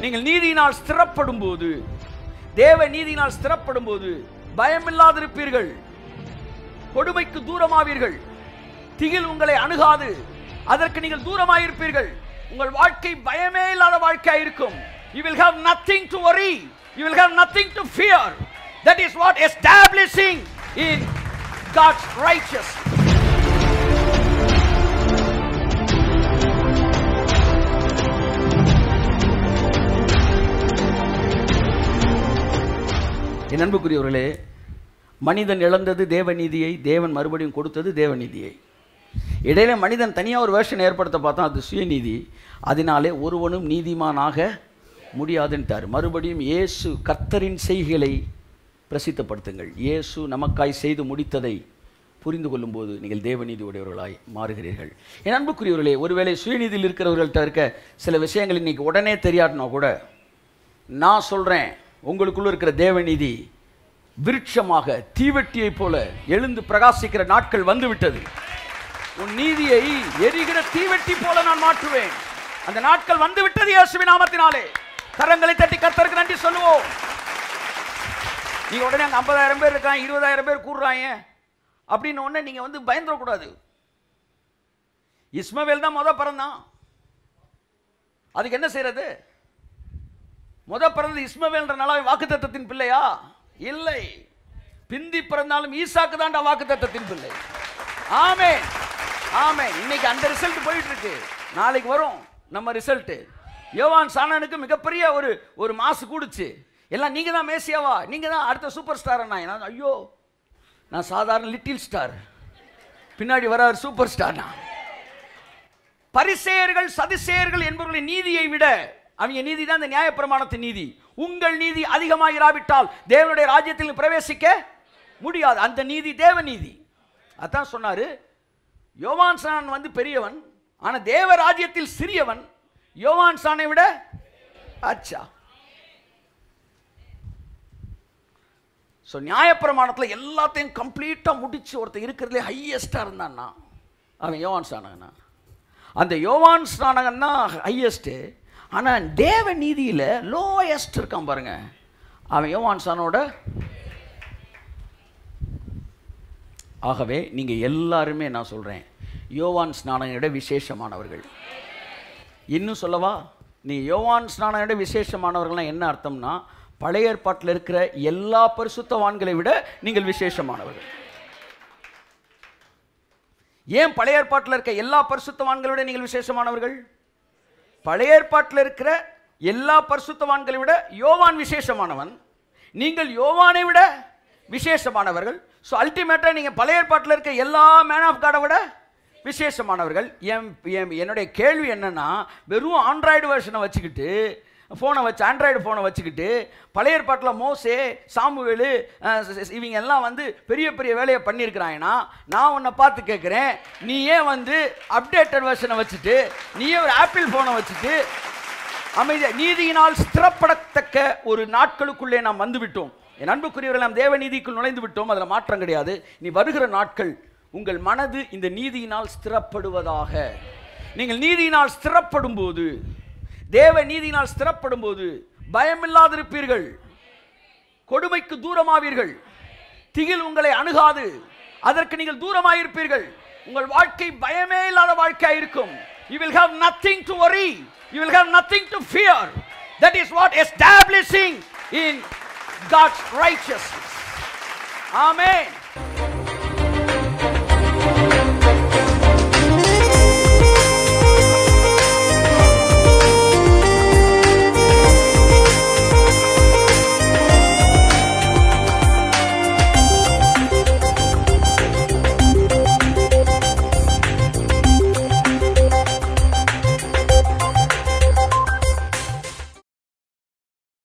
நீங்கள் நீதியினால் ஸ்திரப்படும் போது தேவ நீதியினால் ஸ்திரப்படும் போது பயமில்லாதிருப்பீர்கள் கொடுமைக்கு தூரமாவீர்கள் திகில் உங்களை அணுகாது அதற்கு நீங்கள் தூரமாயிருப்பீர்கள் உங்கள் வாழ்க்கை பயமே இல்லாத வாழ்க்கையா இருக்கும் you will have nothing to worry you will have nothing to fear that is what establishing in god's righteous என் அன்புக்குரியவர்களே மனிதன் இழந்தது தேவநீதியை தேவன் மறுபடியும் கொடுத்தது தேவநீதியை இடையில மனிதன் தனியாக ஒரு வேஷன் ஏற்படுத்த பார்த்தா அது சுயநீதி அதனாலே ஒருவனும் நீதிமானாக முடியாதுன்ட்டார் மறுபடியும் இயேசு கர்த்தரின் செய்கைகளை பிரசித்தப்படுத்துங்கள் இயேசு நமக்காய் செய்து முடித்ததை புரிந்து கொள்ளும்போது நீங்கள் தேவநீதி உடையவர்களாய் மாறுகிறீர்கள் என் அன்புக்குரியவர்களே ஒருவேளை சுயநீதியில் இருக்கிறவர்கள்ட்ட இருக்க சில விஷயங்கள் இன்னைக்கு உடனே தெரியாட்டினா கூட நான் சொல்றேன் உங்களுக்குள்ள இருக்கிற தேவநீதி விருட்சமாக தீவெட்டியைப் போல எழுந்து பிரகாசிக்கிற நாட்கள் வந்துவிட்டது உன் நீதியை எரிகிற தீவெட்டி போல நான் மாற்றுவேன் அந்த நாட்கள் வந்து விட்டது இயேசுவின் நாமத்தினாலே கரங்களை தட்டி கர்த்தருக்கு நன்றி சொல்லுவோம் நீங்க உடனே அங்க ஐம்பதாயிரம் பேர் இருக்கான் இருபதாயிரம் பேர் கூடுறாங்க அப்படின்னு உடனே நீங்க வந்து பயந்துடக்கூடாது இஸ்மவேல் தான் முத பிறந்தான் அதுக்கு என்ன செய்யறது முத பிறந்தது இஸ்மவேல்ன்ற நலாவை வாக்குத்தத்தத்தின் பிள்ளையா இல்லை பிந்தி பிறந்தாலும் ஈசாக்கு தான்டா வாக்குத்தத்தத்தின் பிள்ளை ஆமே ஆமே இன்னைக்கு அந்த ரிசல்ட் போயிட்டு இருக்கு நாளைக்கு வரும் நம்ம ரிசல்ட் யோவான் சாணனுக்கு மிகப்பெரிய ஒரு ஒரு மாசு கூடுச்சு எல்லாம் நீங்க தான் மேசியாவா நீங்க தான் அடுத்த சூப்பர் ஸ்டார் நான் ஐயோ நான் சாதாரண லிட்டில் ஸ்டார் பின்னாடி வரார் சூப்பர் ஸ்டார் நான் பரிசேயர்கள் சதிசேயர்கள் என்பவர்களின் நீதியை விட அவங்க நீதி தான் இந்த நியாயப்பிரமாணத்தின் நீதி உங்கள் நீதி அதிகமாகிராவிட்டால் தேவனுடைய ராஜ்யத்தில் பிரவேசிக்க முடியாது அந்த நீதி தேவ நீதி அதான் சொன்னாரு யோவான் சான் வந்து பெரியவன் ஆனா தேவ ராஜ்யத்தில் சிறியவன் யோவான் சானை விட அச்சா ஸோ நியாயப்பிரமாணத்தில் எல்லாத்தையும் கம்ப்ளீட்டாக முடிச்சு ஒருத்தர் இருக்கிறதுலே ஹையஸ்டாக இருந்தான்னா அவன் யோவான் ஸ்நானகனா அந்த யோவான் ஸ்நானகன் தான் ஹையஸ்ட்டு ஆனால் தேவ நீதியில் லோயஸ்ட் இருக்கான் பாருங்க அவன் யோவான் ஸ்நானோட ஆகவே நீங்கள் எல்லாருமே நான் சொல்கிறேன் யோவான் ஸ்நானகனோட விசேஷமானவர்கள் இன்னும் சொல்லவா நீ யோவான் ஸ்நானனோட விசேஷமானவர்கள்னா என்ன அர்த்தம்னா பழைய ஏற்பாட்டில் இருக்கிற எல்லா பரிசுத்தவான்களை விட நீங்கள் விசேஷமானவர்கள் ஏன் பழைய ஏற்பாட்டில் இருக்க எல்லா பரிசுத்தவான்களை விட நீங்கள் விசேஷமானவர்கள் பழைய ஏற்பாட்டில் இருக்கிற எல்லா பரிசுத்தவான்களை விட யோவான் விசேஷமானவன் நீங்கள் யோவானை விட விசேஷமானவர்கள் ஸோ அல்டிமேட்டாக நீங்கள் பழைய ஏற்பாட்டில் இருக்க எல்லா மேன் ஆஃப் காடை விட விசேஷமானவர்கள் என் என் என்னுடைய கேள்வி என்னன்னா வெறும் ஆண்ட்ராய்டு வெர்ஷனை வச்சுக்கிட்டு ஃபோனை வச்சு ஆண்ட்ராய்டு ஃபோனை வச்சுக்கிட்டு பழைய ஏற்பாட்டில் மோசே சாமுவேலு அஹ், ஸ்- ஸ்- இவங்க எல்லாம் வந்து பெரிய பெரிய வேலையை பண்ணியிருக்கிறாங்கன்னா நான் உன்னை பார்த்து கேட்குறேன் நீ ஏன் வந்து அப்டேட்டட் வெர்ஷனை வச்சுட்டு நீயே ஒரு ஆப்பிள் ஃபோனை வச்சுட்டு அமைதியா நீதியினால் ஸ்திரப்படத்தக்க ஒரு நாட்களுக்குள்ளே நாம் வந்துவிட்டோம் என் அன்புக்குரியவர்கள் நாம் தேவ நீதிக்குள் நுழைந்து விட்டோம் அதில் மாற்றம் கிடையாது நீ வருகிற நாட்கள் உங்கள் மனது இந்த நீதியினால் ஸ்திரப்படுவதாக நீங்கள் நீதியினால் ஸ்திரப்படும் போது தேவ நீதியினால் ஸ்திரப்படும் போது பயமில்லாதிருப்பீர்கள் கொடுமைக்கு தூரமாவீர்கள் திகில் உங்களை அணுகாது அதற்கு நீங்கள் தூரமாயிருப்பீர்கள் உங்கள் வாழ்க்கை பயமே இல்லாத வாழ்க்கையா இருக்கும் you will have nothing to worry you will have nothing to fear that is what establishing in god's righteousness amen